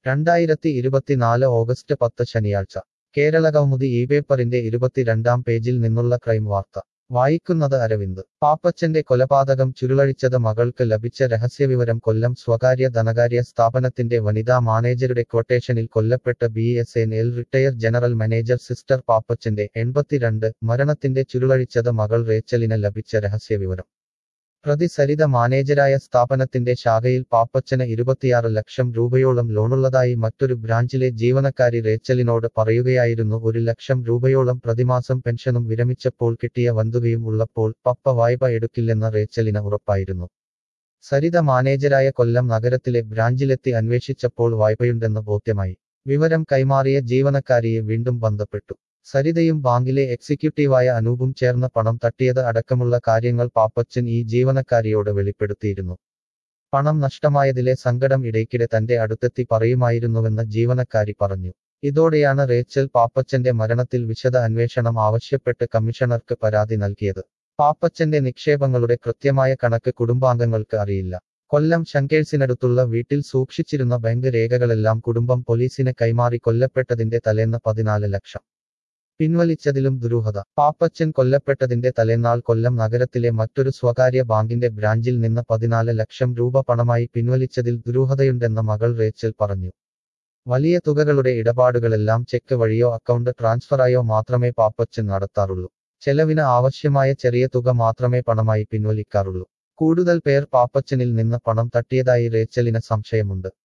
രണ്ടായിരത്തി ഇരുപത്തിനാല് ഓഗസ്റ്റ് പത്ത് ശനിയാഴ്ച കേരള കൗമുദി ഈ പേപ്പറിന്റെ ഇരുപത്തിരണ്ടാം പേജിൽ നിന്നുള്ള ക്രൈം വാർത്ത വായിക്കുന്നത് അരവിന്ദ് പാപ്പച്ചന്റെ കൊലപാതകം ചുരുളഴിച്ചത് മകൾക്ക് ലഭിച്ച രഹസ്യവിവരം കൊല്ലം സ്വകാര്യ ധനകാര്യ സ്ഥാപനത്തിന്റെ വനിതാ മാനേജരുടെ ക്വട്ടേഷനിൽ കൊല്ലപ്പെട്ട B S N L retire general manager sister പാപ്പച്ചന്റെ എൺപത്തിരണ്ട് മരണത്തിന്റെ ചുരുളഴിച്ചത് മകൾ റേച്ചലിന് ലഭിച്ച രഹസ്യവിവരം പ്രതി സരിത മാനേജരായ സ്ഥാപനത്തിന്റെ ശാഖയിൽ പാപ്പച്ചന് ഇരുപത്തിയാറ് ലക്ഷം രൂപയോളം ലോണുള്ളതായി മറ്റൊരു ബ്രാഞ്ചിലെ ജീവനക്കാരി റേച്ചലിനോട് പറയുകയായിരുന്നു ഒരു ലക്ഷം രൂപയോളം പ്രതിമാസം പെൻഷനും വിരമിച്ചപ്പോൾ കിട്ടിയ വന്തുകയും ഉള്ളപ്പോൾ പപ്പ വായ്പ എടുക്കില്ലെന്ന് റേച്ചലിന് ഉറപ്പായിരുന്നു സരിത മാനേജരായ കൊല്ലം നഗരത്തിലെ ബ്രാഞ്ചിലെത്തി അന്വേഷിച്ചപ്പോൾ വായ്പയുണ്ടെന്ന് ബോധ്യമായി വിവരം കൈമാറിയ ജീവനക്കാരിയെ വീണ്ടും ബന്ധപ്പെട്ടു സരിതയും ബാങ്കിലെ എക്സിക്യൂട്ടീവായ അനൂപും ചേർന്ന് പണം തട്ടിയത് അടക്കമുള്ള കാര്യങ്ങൾ പാപ്പച്ചൻ ഈ ജീവനക്കാരിയോട് വെളിപ്പെടുത്തിയിരുന്നു പണം നഷ്ടമായതിലെ സങ്കടം ഇടയ്ക്കിടെ തന്റെ അടുത്തെത്തി പറയുമായിരുന്നുവെന്ന് ജീവനക്കാരി പറഞ്ഞു ഇതോടെയാണ് റേച്ചൽ പാപ്പച്ചന്റെ മരണത്തിൽ വിശദ അന്വേഷണം ആവശ്യപ്പെട്ട് കമ്മീഷണർക്ക് പരാതി നൽകിയത് പാപ്പച്ചന്റെ നിക്ഷേപങ്ങളുടെ കൃത്യമായ കണക്ക് കുടുംബാംഗങ്ങൾക്ക് അറിയില്ല കൊല്ലം ശങ്കേഴ്സിനടുത്തുള്ള വീട്ടിൽ സൂക്ഷിച്ചിരുന്ന ബാങ്ക് രേഖകളെല്ലാം കുടുംബം പോലീസിന് കൈമാറി കൊല്ലപ്പെട്ടതിന്റെ തലേന്ന് പതിനാല് ലക്ഷം പിൻവലിച്ചതിലും ദുരൂഹത പാപ്പച്ചൻ കൊല്ലപ്പെട്ടതിന്റെ തലേന്നാൾ കൊല്ലം നഗരത്തിലെ മറ്റൊരു സ്വകാര്യ ബാങ്കിന്റെ ബ്രാഞ്ചിൽ നിന്ന് പതിനാല് ലക്ഷം രൂപ പണമായി പിൻവലിച്ചതിൽ ദുരൂഹതയുണ്ടെന്ന് മകൾ റേച്ചൽ പറഞ്ഞു വലിയ തുകകളുടെ ഇടപാടുകളെല്ലാം ചെക്ക് വഴിയോ അക്കൗണ്ട് ട്രാൻസ്ഫറായോ മാത്രമേ പാപ്പച്ചൻ നടത്താറുള്ളൂ ചെലവിന് ആവശ്യമായ ചെറിയ തുക മാത്രമേ പണമായി പിൻവലിക്കാറുള്ളൂ കൂടുതൽ പേർ പാപ്പച്ചനിൽ നിന്ന് പണം തട്ടിയതായി റേച്ചലിന് സംശയമുണ്ട്